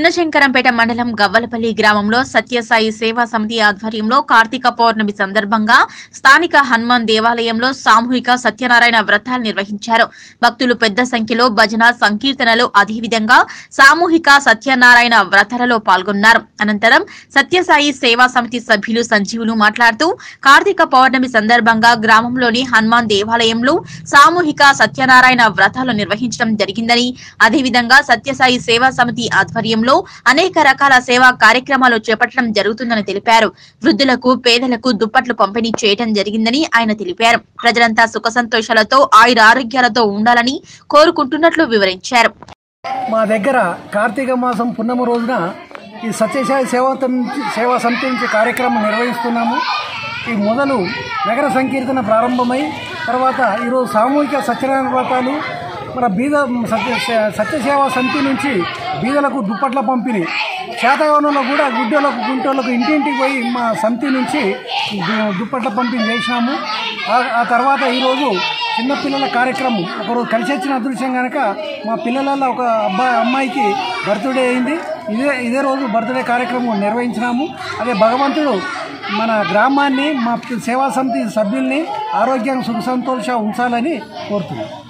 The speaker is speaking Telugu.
చిన్నశంకరంపేట మండలం గవ్వలపల్లి గ్రామంలో సత్యసాయి సేవా సమితి ఆధ్వర్యంలో కార్తీక పౌర్ణమి సందర్భంగా స్థానిక హనుమాన్ దేవాలయంలో సామూహిక సత్యనారాయణ వ్రతాలు నిర్వహించారు భక్తులు పెద్ద సంఖ్యలో భజన సంకీర్తనలు అదేవిధంగా సామూహిక సత్యనారాయణ వ్రతాలలో పాల్గొన్నారు అనంతరం సత్యసాయి సేవా సమితి సభ్యులు సంజీవులు మాట్లాడుతూ కార్తీక పౌర్ణమి సందర్భంగా గ్రామంలోని హనుమాన్ దేవాలయంలో సామూహిక సత్యనారాయణ వ్రతాలు నిర్వహించడం జరిగిందని అదేవిధంగా సత్యసాయి సేవా సమితి ఆధ్వర్యంలో అనేక రకాల సేవా కార్యక్రమాలు చేపట్టడం జరుగుతుందని తెలిపారు వృద్ధులకు పేదలకు దుప్పట్లు పంపిణీ చేయడం జరిగిందని ఆయన తెలిపారు ప్రజలంతా సుఖ సంతోషాలతో ఆయుర ఆరోగ్యాలతో ఉండాలని కోరుకుంటున్నట్లు వివరించారు మా దగ్గర కార్తీక మాసం పున్నమ రోజున ఈ సత్యసాయి సేవా సమితి సేవా సమితి నుంచి కార్యక్రమం నిర్వహిస్తున్నాము ఈ మొదలు నగర సంకీర్తన ప్రారంభమై తర్వాత ఈరోజు సామూహిక సత్యనారాయణ వ్రతాలు మన బీద సత్య సత్యసేవా సమితి నుంచి బీదలకు దుప్పట్ల పంపిణీ శాతవనంలో కూడా గుడ్డలకు గుంటోళ్ళకు ఇంటింటికి పోయి మా సమితి నుంచి దు- దుప్పట్ల పంపిణీ చేసినాము ఆ- ఆ తర్వాత ఈరోజు చిన్నపిల్లల కార్యక్రమం ఒకరోజు కలిసి వచ్చిన అదృశ్యం కనుక మా పిల్లలలో ఒక అబ్బాయి అమ్మాయికి బర్త్డే అయింది ఇదే ఇదే రోజు బర్త్డే కార్యక్రమం నిర్వహించినాము అదే భగవంతుడు మన గ్రామాన్ని మా సేవా సమితి సభ్యుల్ని ఆరోగ్యంగా సుఖ సంతోష ఉంచాలని కోరుతున్నాను